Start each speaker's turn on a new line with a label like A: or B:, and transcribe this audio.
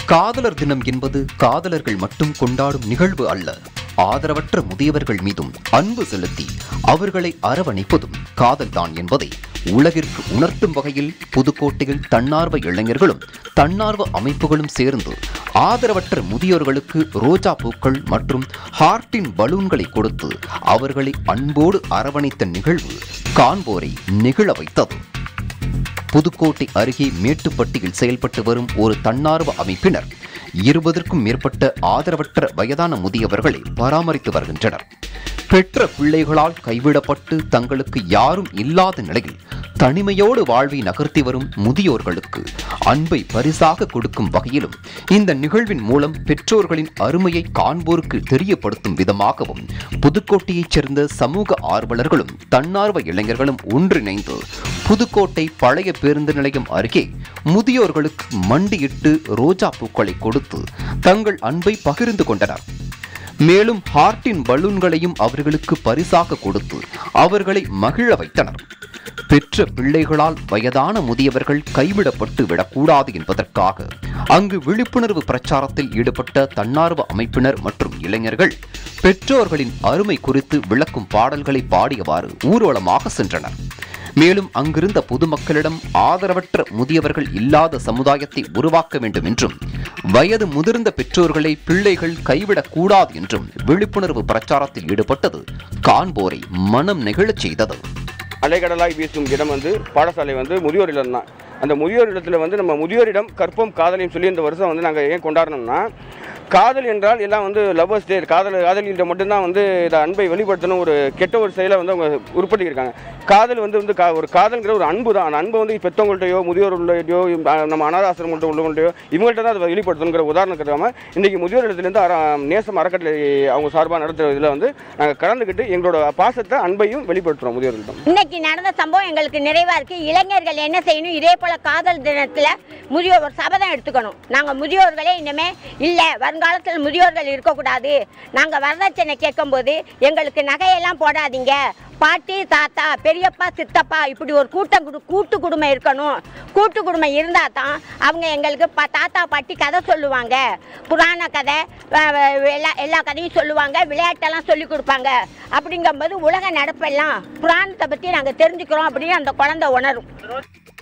A: காதலர் தினம் என்பது காதலர்கள் மட்டும் கொண்டாடும் நிகழ்வு அல்ல ஆதரவற்ற முதியவர்கள் மீதும் அன்பு செலுத்தி அவர்களை அரவணைப்பதும் காதல்தான் என்பதை உலகிற்கு உணர்த்தும் வகையில் புதுக்கோட்டையில் தன்னார்வ இளைஞர்களும் தன்னார்வ அமைப்புகளும் சேர்ந்து ஆதரவற்ற முதியோர்களுக்கு ரோஜா பூக்கள் மற்றும் ஹார்ட்டின் பலூன்களை கொடுத்து அவர்களை அன்போடு அரவணைத்த நிகழ்வு காண்போரை நிகழ வைத்தது புதுக்கோட்டை அருகே மேட்டுப்பட்டியில் செயல்பட்டு வரும் ஒரு தன்னார்வ அமைப்பினர் இருபதற்கும் மேற்பட்ட ஆதரவற்ற வயதான முதியவர்களை பராமரித்து வருகின்றனர் பெற்ற பிள்ளைகளால் கைவிடப்பட்டு தங்களுக்கு யாரும் இல்லாத நிலையில் தனிமையோடு வாழ்வை நகர்த்தி வரும் முதியோர்களுக்கு அன்பை பரிசாக கொடுக்கும் வகையிலும் இந்த நிகழ்வின் மூலம் பெற்றோர்களின் அருமையை காண்போருக்கு தெரியப்படுத்தும் விதமாகவும் புதுக்கோட்டையைச் சேர்ந்த சமூக ஆர்வலர்களும் தன்னார்வ இளைஞர்களும் ஒன்றிணைந்து புதுக்கோட்டை பழைய பேருந்து நிலையம் அருகே முதியோர்களுக்கு மண்டியிட்டு ரோஜா பூக்களை கொடுத்து தங்கள் அன்பை பகிர்ந்து கொண்டனர் மேலும் ஹார்ட்டின் பலூன்களையும் அவர்களுக்கு பரிசாக கொடுத்து அவர்களை மகிழ வைத்தனர் பெற்ற பிள்ளைகளால் வயதான முதியவர்கள் கைவிடப்பட்டு விடக்கூடாது என்பதற்காக அங்கு விழிப்புணர்வு பிரச்சாரத்தில் ஈடுபட்ட தன்னார்வ அமைப்பினர் மற்றும் இளைஞர்கள் பெற்றோர்களின் அருமை குறித்து விளக்கும் பாடல்களை பாடியவாறு ஊர்வலமாக சென்றனர் மேலும் அங்கிருந்த பொதுமக்களிடம் ஆதரவற்ற முதியவர்கள் இல்லாத சமுதாயத்தை உருவாக்க வேண்டும் என்றும் வயது முதிர்ந்த பெற்றோர்களை பிள்ளைகள் கைவிடக் கூடாது என்றும் விழிப்புணர்வு பிரச்சாரத்தில் ஈடுபட்டது காண்போரை மனம் நெகிழச் செய்தது
B: அலைகடலாய் வீசும் இடம் வந்து பாடசாலை வந்து முதியோர் இல்லம் தான் அந்த முதியோர் இல்லத்தில் வந்து நம்ம முதியோரிடம் கற்போம் காதலையும் சொல்லி இந்த வருஷம் வந்து நாங்கள் ஏன் கொண்டாடணும்னா காதல் என்றால் எல்லாம் வந்து லவ்வர்ஸ் டே காதல் காதலிகிட்ட மட்டும்தான் வந்து இந்த அன்பை வெளிப்படுத்தணும் ஒரு கெட்ட ஒரு செயலை வந்து அவங்க உருப்படுத்தியிருக்காங்க காதல் வந்து வந்து கா- ஒரு காதல்ங்கிற ஒரு அன்பு தான் அந்த அன்பை வந்து பெற்றவங்கள்ட்டையோ முதியோர்கள்ட்டையோ நம்ம அனாதாசிரமங்கள்ட்ட உள்ளவங்கள்ட்டையோ இவங்கள்ட்ட தான் அதை வெளிப்படுத்தணுங்கிற உதாரணம் கிடையாம இன்றைக்கி முதியோர் இடத்துலேருந்து அற நேசம் அறக்கட்டளை அவங்க சார்பாக நடத்துகிற இதில் வந்து நாங்கள் கலந்துக்கிட்டு எங்களோட பாசத்தை அன்பையும் வெளிப்படுத்துகிறோம் முதியோர்களிடம்
C: இன்னைக்கு நடந்த சம்பவம் எங்களுக்கு நிறைவா இருக்கு இளைஞர்கள் என்ன செய்யணும் இதே போல காதல் தினத்துல முதியோர் ஒரு சபதம் எடுத்துக்கணும் நாங்க முதியோர்களே இனிமே இல்ல வருங்காலத்தில் முதியோர்கள் இருக்கக்கூடாது நாங்க வரதட்சணை கேட்கும்போது எங்களுக்கு நகையெல்லாம் போடாதீங்க பாட்டி தாத்தா பெரியப்பா சித்தப்பா இப்படி ஒரு கூட்டம் குடு கூட்டு குடும்பம் இருக்கணும் கூட்டு குடும்பம் இருந்தால் தான் அவங்க எங்களுக்கு பா தாத்தா பாட்டி கதை சொல்லுவாங்க புராண கதை வ- வ- எல்லா எல்லா கதையும் சொல்லுவாங்க விளையாட்டெல்லாம் சொல்லி கொடுப்பாங்க அப்படிங்கும்போது உலக நடப்பெல்லாம் புராணத்தை பற்றி நாங்கள் தெரிஞ்சுக்கிறோம் அப்படின்னு அந்த குழந்தை உணரும்